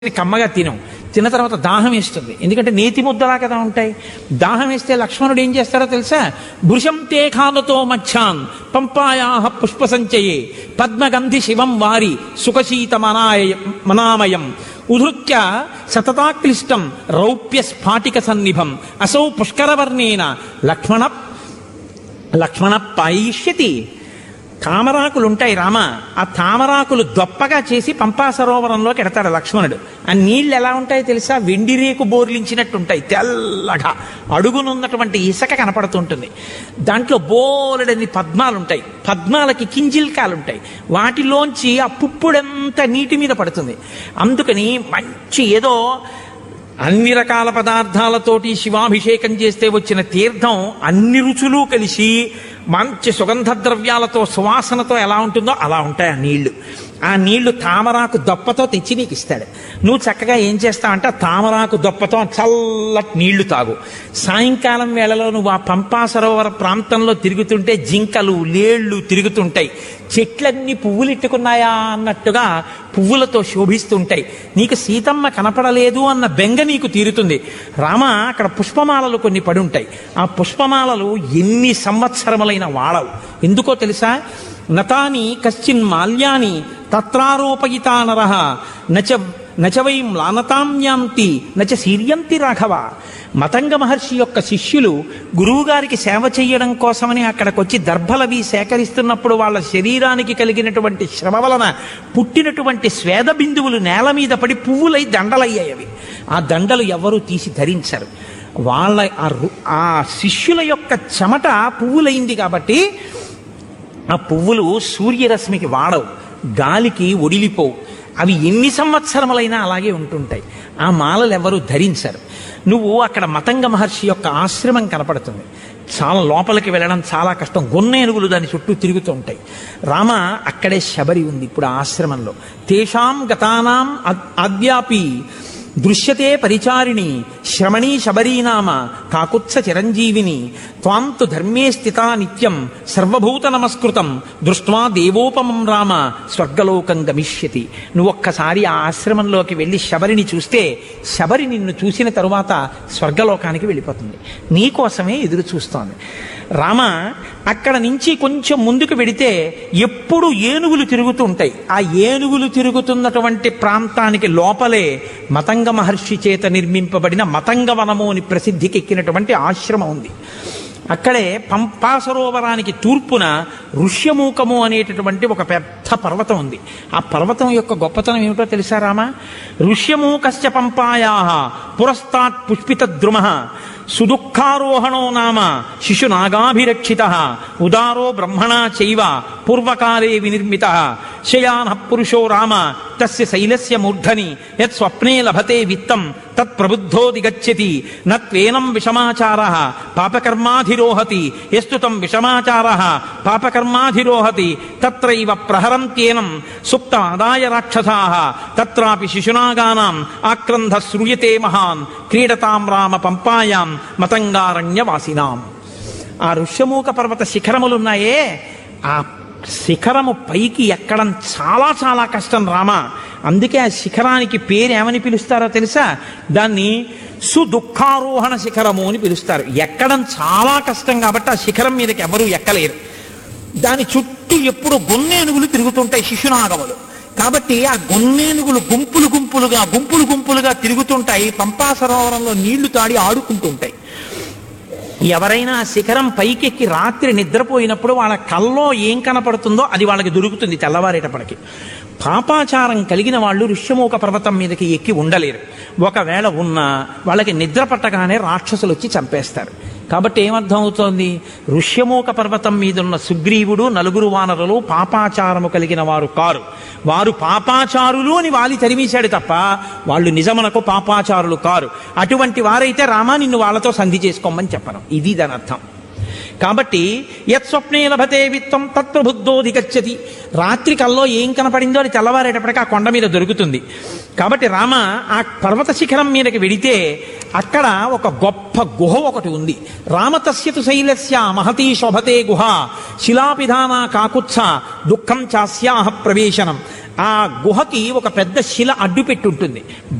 కమ్మగా తినం తిన్న తర్వాత దాహం వేస్తుంది ఎందుకంటే నేతి ముద్దలా కదా ఉంటాయి దాహం వేస్తే లక్ష్మణుడు ఏం చేస్తారో తెలుసా భృశం తే ఖానతో మధ్యాన్ పంపాయా పుష్ప సంచయే పద్మగంధి శివం వారి సుఖశీత మనాయ మనామయం ఉధృత్య సతతాక్లిష్టం రౌప్య స్ఫాటిక సన్నిభం అసౌ పుష్కరవర్ణేన లక్ష్మణ లక్ష్మణ పాయిష్యతి తామరాకులు ఉంటాయి రామ ఆ తామరాకులు దొప్పగా చేసి పంపా సరోవరంలోకి ఎడతాడు లక్ష్మణుడు ఆ నీళ్ళు ఎలా ఉంటాయో తెలుసా వెండి రేకు బోర్లించినట్టు ఉంటాయి తెల్లగా అడుగునున్నటువంటి ఇసక కనపడుతుంటుంది దాంట్లో బోలెడని పద్మాలు ఉంటాయి పద్మాలకి కింజిల్కాలు ఉంటాయి వాటిలోంచి ఆ పుప్పుడంతా నీటి మీద పడుతుంది అందుకని మంచి ఏదో అన్ని రకాల పదార్థాలతోటి శివాభిషేకం చేస్తే వచ్చిన తీర్థం అన్ని రుచులు కలిసి మంచి సుగంధ ద్రవ్యాలతో సువాసనతో ఎలా ఉంటుందో అలా ఉంటాయి ఆ నీళ్లు ఆ నీళ్లు తామరాకు దొప్పతో తెచ్చి నీకు ఇస్తాడు నువ్వు చక్కగా ఏం చేస్తావంటే ఆ తామరాకు దొప్పతో చల్లటి నీళ్లు తాగు సాయంకాలం వేళలో నువ్వు ఆ పంపా సరోవర ప్రాంతంలో తిరుగుతుంటే జింకలు లేళ్లు తిరుగుతుంటాయి చెట్లన్నీ పువ్వులు ఇట్టుకున్నాయా అన్నట్టుగా పువ్వులతో శోభిస్తుంటాయి నీకు సీతమ్మ కనపడలేదు అన్న బెంగ నీకు తీరుతుంది రామ అక్కడ పుష్పమాలలు కొన్ని పడి ఉంటాయి ఆ పుష్పమాలలు ఎన్ని సంవత్సరములైన వాడవు ఎందుకో తెలుసా నతాని కశ్చిన్ మాల్యాని తత్రారోపయితా నర నచ నచవై మ్లానతాంయాంతి నచ సీర్యంతి రాఘవ మతంగ మహర్షి యొక్క శిష్యులు గురువుగారికి సేవ చేయడం కోసమని అక్కడికి వచ్చి దర్భలవి సేకరిస్తున్నప్పుడు వాళ్ళ శరీరానికి కలిగినటువంటి శ్రమ వలన పుట్టినటువంటి స్వేద బిందువులు నేల మీద పడి పువ్వులై దండలయ్యాయి అవి ఆ దండలు ఎవరూ తీసి ధరించరు వాళ్ళ ఆ రు- ఆ శిష్యుల యొక్క చెమట పువ్వులైంది కాబట్టి ఆ పువ్వులు సూర్యరశ్మికి వాడవు గాలికి ఒడిలిపోవు అవి ఎన్ని సంవత్సరములైనా అలాగే ఉంటుంటాయి ఆ మాలలు ఎవరు ధరించరు నువ్వు అక్కడ మతంగ మహర్షి యొక్క ఆశ్రమం కనపడుతుంది చాలా లోపలికి వెళ్ళడం చాలా కష్టం గొన్న ఏనుగులు దాని చుట్టూ తిరుగుతూ ఉంటాయి రామ అక్కడే శబరి ఉంది ఇప్పుడు ఆ ఆశ్రమంలో తేషాం గతానాం అద్- అద్యాపి దృశ్యతే పరిచారిణి శ్రమణీ శబరీనామ కాకుత్స చిరంజీవిని త్వాం తు ధర్మే స్థితా నిత్యం సర్వభూత నమస్కృతం దృష్ట్వా దేవోపమం రామ స్వర్గలోకం గమిష్యతి నువ్వు ఒక్కసారి ఆ ఆశ్రమంలోకి వెళ్ళి శబరిని చూస్తే శబరి నిన్ను చూసిన తరువాత స్వర్గలోకానికి వెళ్ళిపోతుంది నీకోసమే ఎదురు చూస్తోంది రామ అక్కడ నుంచి కొంచెం ముందుకు వెడితే ఎప్పుడు ఏనుగులు తిరుగుతూ ఉంటాయి ఆ ఏనుగులు తిరుగుతున్నటువంటి ప్రాంతానికి లోపలే మతంగ మహర్షి చేత నిర్మింపబడిన మతంగ వనము అని ప్రసిద్ధికి ఎక్కినటువంటి ఆశ్రమం ఉంది అక్కడే పంపా సరోవరానికి తూర్పున ఋష్యమూకము అనేటటువంటి ఒక పెద్ద పర్వతం ఉంది ఆ పర్వతం యొక్క గొప్పతనం ఏమిటో తెలుసా రామా ఋష్యమూకశ్చ పంపాయా పురస్తాత్ పుష్పిత ద్రుమ సుదుఃఖారోహణో నామ శిశునాగాభిరక్షిత ఉదారో బ్రహ్మణా చైవ పూర్వకాలే వినిర్మిత శయాన పురుషో రామ తస్య శైలస్య మూర్ధని యత్ స్వప్నే లభతే విత్తం తత్ ప్రబుద్ధో దిగచ్చతి నత్వేనం విషమాచార పాపకర్మాధిరోహతి ఎస్తు తం విషమాచార పాపకర్మాధిరోహతి తత్రైవ ప్రహరంత్యేనం సుప్తమాదాయ రాక్షసా తత్రాపి శిశునాగానాం ఆక్రంధ శ్రూయతే మహాన్ క్రీడతాం రామ పంపాయాం మతంగారణ్యవాసినాం ఆ ఋష్యమూక పర్వత శిఖరములున్నాయే ఆ శిఖరము పైకి ఎక్కడం చాలా చాలా కష్టం రామ అందుకే ఆ శిఖరానికి పేరు ఏమని పిలుస్తారో తెలుసా దాన్ని సుదుఃఖారోహణ శిఖరము అని పిలుస్తారు ఎక్కడం చాలా కష్టం కాబట్టి ఆ శిఖరం మీదకి ఎవరూ ఎక్కలేరు దాని చుట్టూ ఎప్పుడు గొన్నేనుగులు తిరుగుతుంటాయి శిశునాగములు కాబట్టి ఆ గొన్నేనుగులు గుంపులు గుంపులుగా గుంపులు గుంపులుగా తిరుగుతుంటాయి పంపా సరోవరంలో నీళ్లు తాడి ఆడుకుంటుంటాయి ఎవరైనా ఆ శిఖరం పైకెక్కి రాత్రి నిద్రపోయినప్పుడు వాళ్ళ కల్లో ఏం కనపడుతుందో అది వాళ్ళకి దొరుకుతుంది తెల్లవారేటప్పటికి పాపాచారం కలిగిన వాళ్ళు ఋష్యమూక పర్వతం మీదకి ఎక్కి ఉండలేరు ఒకవేళ ఉన్నా వాళ్ళకి నిద్ర పట్టగానే రాక్షసులు వచ్చి చంపేస్తారు కాబట్టి ఏమర్థం అవుతోంది ఋష్యమూక పర్వతం మీదున్న సుగ్రీవుడు నలుగురు వానరులు పాపాచారము కలిగిన వారు కారు వారు పాపాచారులు అని వాలి తరిమేశాడు తప్ప వాళ్ళు నిజమునకు పాపాచారులు కారు అటువంటి వారైతే రామా నిన్ను వాళ్ళతో సంధి చేసుకోమని చెప్పను ఇది దాని అర్థం కాబట్టి యత్ స్వప్నే లభతే విత్తం తత్ప్రబుద్ధోధిగచ్చతి రాత్రి కల్లో ఏం కనపడిందో అది తెల్లవారేటప్పటికి ఆ కొండ మీద దొరుకుతుంది కాబట్టి రామ ఆ పర్వత శిఖరం మీదకి వెడితే అక్కడ ఒక గొప్ప గుహ ఒకటి ఉంది రామతస్యతు శైలస్య మహతీ శోభతే గుహ శిలాపిధాన కాకుత్స దుఃఖం చాస్యాహ ప్రవేశనం ఆ గుహకి ఒక పెద్ద శిల అడ్డు పెట్టి ఉంటుంది